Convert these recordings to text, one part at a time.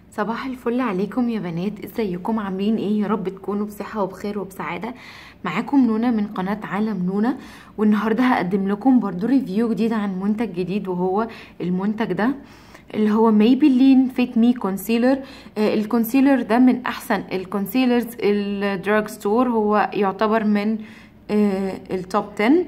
صباح الفل عليكم يا بنات ازيكم عاملين ايه يا رب تكونوا بصحة وبخير وبسعادة معاكم نونا من قناة عالم نونا والنهاردة هقدم لكم برضو ريفيو جديد عن منتج جديد وهو المنتج ده اللي هو ميبلين فيت مي كونسيلر الكونسيلر ده من احسن الكونسيلرز الدراج ستور هو يعتبر من آه، التوب 10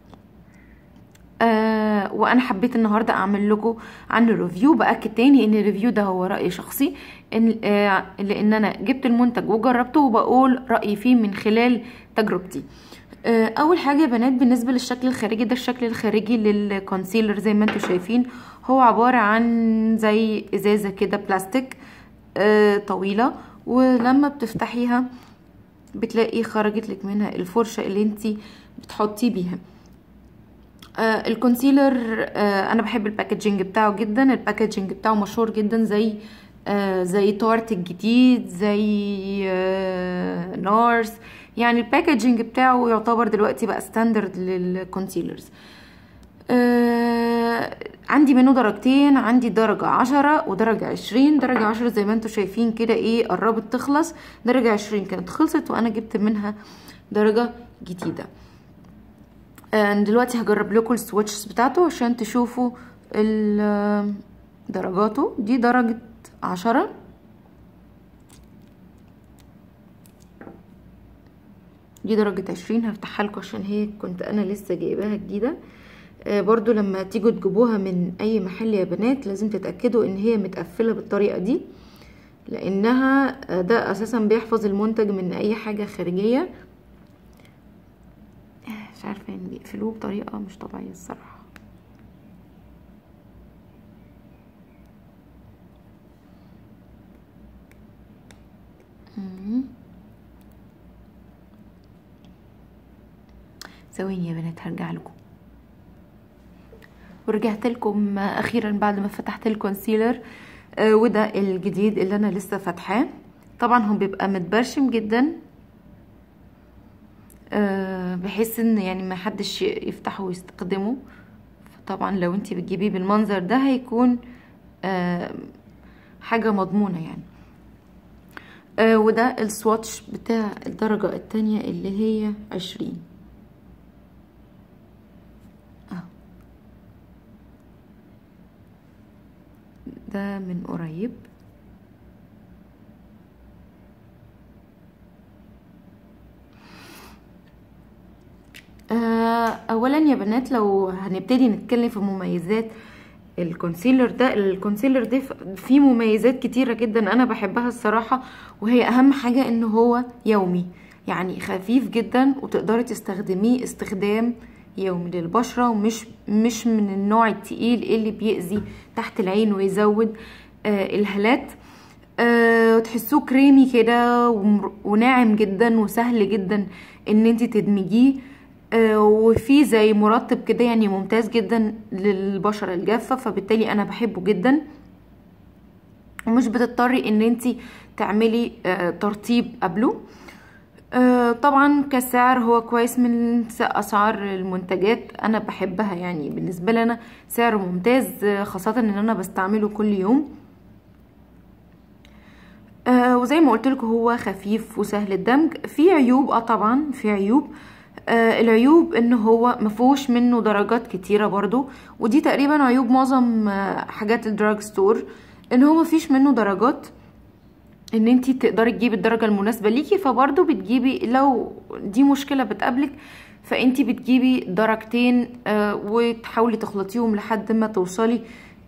آه وانا حبيت النهارده اعمل لكم عنه ريفيو باكد تاني ان الريفيو ده هو راي شخصي ان آه لان انا جبت المنتج وجربته وبقول رايي فيه من خلال تجربتي آه اول حاجه يا بنات بالنسبه للشكل الخارجي ده الشكل الخارجي للكونسيلر زي ما انتم شايفين هو عباره عن زي ازازه كده بلاستيك آه طويله ولما بتفتحيها بتلاقي خرجت لك منها الفرشه اللي انت بتحطي بيها آه الكونسيلر آه انا بحب الباكجينج بتاعه جدا الباكجينج بتاعه مشهور جدا زي آه زي تارت الجديد زي آه نارس يعني الباكجينج بتاعه يعتبر دلوقتي بقى ستاندرد للكونسيلرز آه عندي منه درجتين عندي درجة عشرة ودرجة عشرين درجة عشرة زي ما انتوا شايفين كده ايه قربت تخلص درجة عشرين كانت خلصت وانا جبت منها درجة جديدة دلوقتي هجرب لكم السويتشز بتاعته عشان تشوفوا درجاته دي درجة عشرة دي درجة عشرين هفتحها لكم عشان هي كنت انا لسه جايباها جديدة برضو لما تيجوا تجيبوها من اي محل يا بنات لازم تتأكدوا ان هي متقفلة بالطريقة دي لانها ده اساسا بيحفظ المنتج من اي حاجة خارجية مش عارفه يعني بيقفلوه بطريقه مش طبيعيه الصراحه ثواني يا بنات هرجع لكم ورجعت لكم اخيرا بعد ما فتحت الكونسيلر آه وده الجديد اللي انا لسه فاتحاه طبعا هو بيبقى متبرشم جدا أه بحيث ان يعني ما حدش يفتحه ويستخدمه طبعا لو انتي بتجيبيه بالمنظر ده هيكون أه حاجة مضمونة يعني أه وده السواتش بتاع الدرجة التانية اللي هي عشرين ده من قريب اولا يا بنات لو هنبتدي نتكلم في مميزات الكونسيلر ده الكونسيلر ده فيه مميزات كتيره جدا انا بحبها الصراحه وهي اهم حاجه ان هو يومي يعني خفيف جدا وتقدري تستخدميه استخدام يومي للبشره ومش مش من النوع التقيل اللي بيأذي تحت العين ويزود آه الهالات آه تحسوه كريمي كده وناعم جدا وسهل جدا ان انت تدمجيه آه وفي زي مرطب كده يعني ممتاز جدا للبشرة الجافة فبالتالي انا بحبه جدا ومش بتضطري ان انتي تعملي آه ترطيب قبله آه طبعا كسعر هو كويس من اسعار المنتجات انا بحبها يعني بالنسبة لي انا سعره ممتاز خاصة ان انا بستعمله كل يوم آه وزي ما قلت لكم هو خفيف وسهل الدمج في عيوب اه طبعا في عيوب آه العيوب ان هو مفهوش منه درجات كتيرة برضو ودي تقريبا عيوب معظم آه حاجات الدراج ستور ان هو مفيش منه درجات ان انتي تقدري تجيبي الدرجة المناسبة ليكي فبرضو بتجيبي لو دي مشكلة بتقابلك فانتي بتجيبي درجتين آه وتحاولي تخلطيهم لحد ما توصلي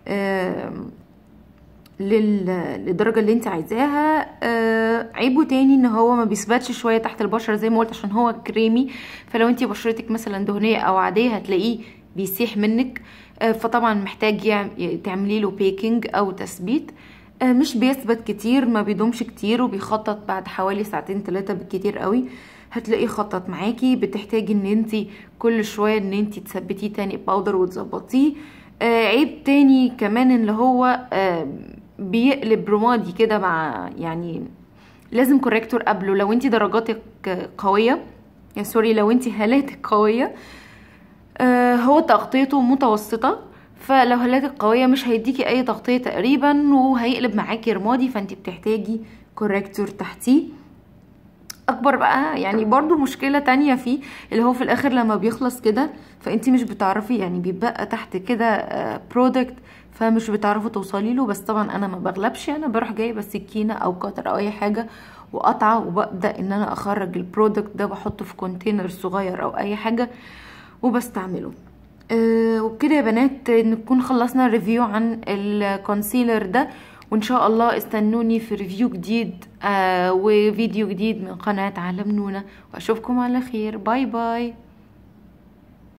للدرجة اللي انت عايزاها آه عيبه تاني ان هو ما بيثبتش شوية تحت البشرة زي ما قلت عشان هو كريمي فلو انت بشرتك مثلا دهنية او عادية هتلاقيه بيسيح منك آه فطبعا محتاج تعملي له بيكنج او تثبيت آه مش بيثبت كتير ما بيدومش كتير وبيخطط بعد حوالي ساعتين ثلاثة بالكتير قوي هتلاقيه خطط معاكي بتحتاجي ان انت كل شوية ان انت تثبتيه تاني باودر وتظبطيه آه عيب تاني كمان اللي هو آه بيقلب رمادي كده مع يعني لازم كوريكتور قبله لو انت درجاتك قوية يا سوري لو انت هالاتك قوية آه هو تغطيته متوسطة فلو هالاتك قويه مش هيديكي اي تغطيه تقريبا وهيقلب معاكي رمادي فانت بتحتاجي كوريكتور تحتيه اكبر بقى يعني برضو مشكلة تانية فيه اللي هو في الاخر لما بيخلص كده فانتي مش بتعرفي يعني بيبقى تحت كده برودكت فمش بتعرفوا توصلي له بس طبعا انا ما بغلبش انا بروح جايبه سكينه او قطر او اي حاجه وقطعه وببدا ان انا اخرج البرودكت ده بحطه في كونتينر صغير او اي حاجه وبستعمله أه وبكده يا بنات نكون خلصنا ريفيو عن الكونسيلر ده وان شاء الله استنوني في ريفيو جديد آه وفيديو جديد من قناة عالم نونة واشوفكم على خير باي باي